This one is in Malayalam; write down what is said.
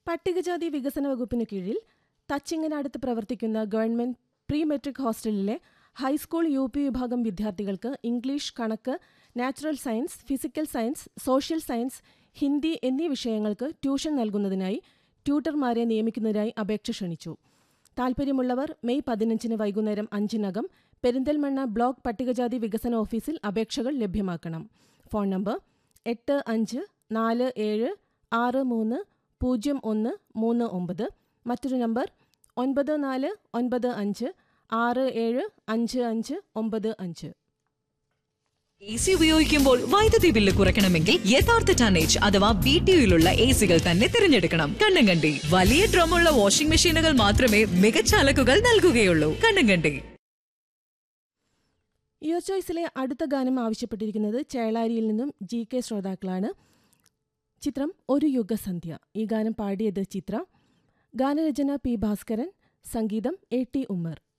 പട്ടികജാതി വികസന വകുപ്പിന് കീഴിൽ തച്ചിങ്ങനടുത്ത് പ്രവർത്തിക്കുന്ന ഗവൺമെന്റ് പ്രീ മെട്രിക് ഹോസ്റ്റലിലെ ഹൈസ്കൂൾ യു പി വിഭാഗം വിദ്യാർത്ഥികൾക്ക് ഇംഗ്ലീഷ് കണക്ക് natural science physical science social science Hindi എന്നീ വിഷയങ്ങൾക്ക് ട്യൂഷൻ നൽകുന്നതിനായി ട്യൂട്ടർമാരെ നിയമിക്കുന്നതിനായി അപേക്ഷ ക്ഷണിച്ചു താൽപ്പര്യമുള്ളവർ മെയ് പതിനഞ്ചിന് വൈകുന്നേരം അഞ്ചിനകം പെരിന്തൽമണ്ണ ബ്ലോക്ക് പട്ടികജാതി വികസന ഓഫീസിൽ അപേക്ഷകൾ ലഭ്യമാക്കണം ഫോൺ നമ്പർ എട്ട് അഞ്ച് നാല് ഏഴ് ആറ് മൂന്ന് പൂജ്യം ഒന്ന് മൂന്ന് ഒമ്പത് മറ്റൊരു നമ്പർ ഒൻപത് നാല് ഒൻപത് അഞ്ച് ആറ് ഏഴ് അഞ്ച് അഞ്ച് ഒമ്പത് അഞ്ച് എ സി ഉപയോഗിക്കുമ്പോൾ വൈദ്യുതി ബില്ല് കുറയ്ക്കണമെങ്കിൽ യഥാർത്ഥ ടനേജ് അഥവാ ബി ടി യുയിലുള്ള എ സികൾ തന്നെ തിരഞ്ഞെടുക്കണം കണ്ണങ്കണ്ടി വലിയ ഡ്രമ്മുള്ള വാഷിംഗ് മെഷീനുകൾ മാത്രമേ മികച്ച അലക്കുകൾ നൽകുകയുള്ളൂ കണ്ണങ്കണ്ടി ഇയർ ചോയ്സിലെ അടുത്ത ഗാനം ആവശ്യപ്പെട്ടിരിക്കുന്നത് ചേളാരിയിൽ നിന്നും ജി കെ ശ്രോതാക്കളാണ് ചിത്രം ഒരു യുഗസന്ധ്യ ഈ ഗാനം പാടിയത് ചിത്ര ഗാനരചന പി ഭാസ്കരൻ സംഗീതം എ ടി ഉമ്മർ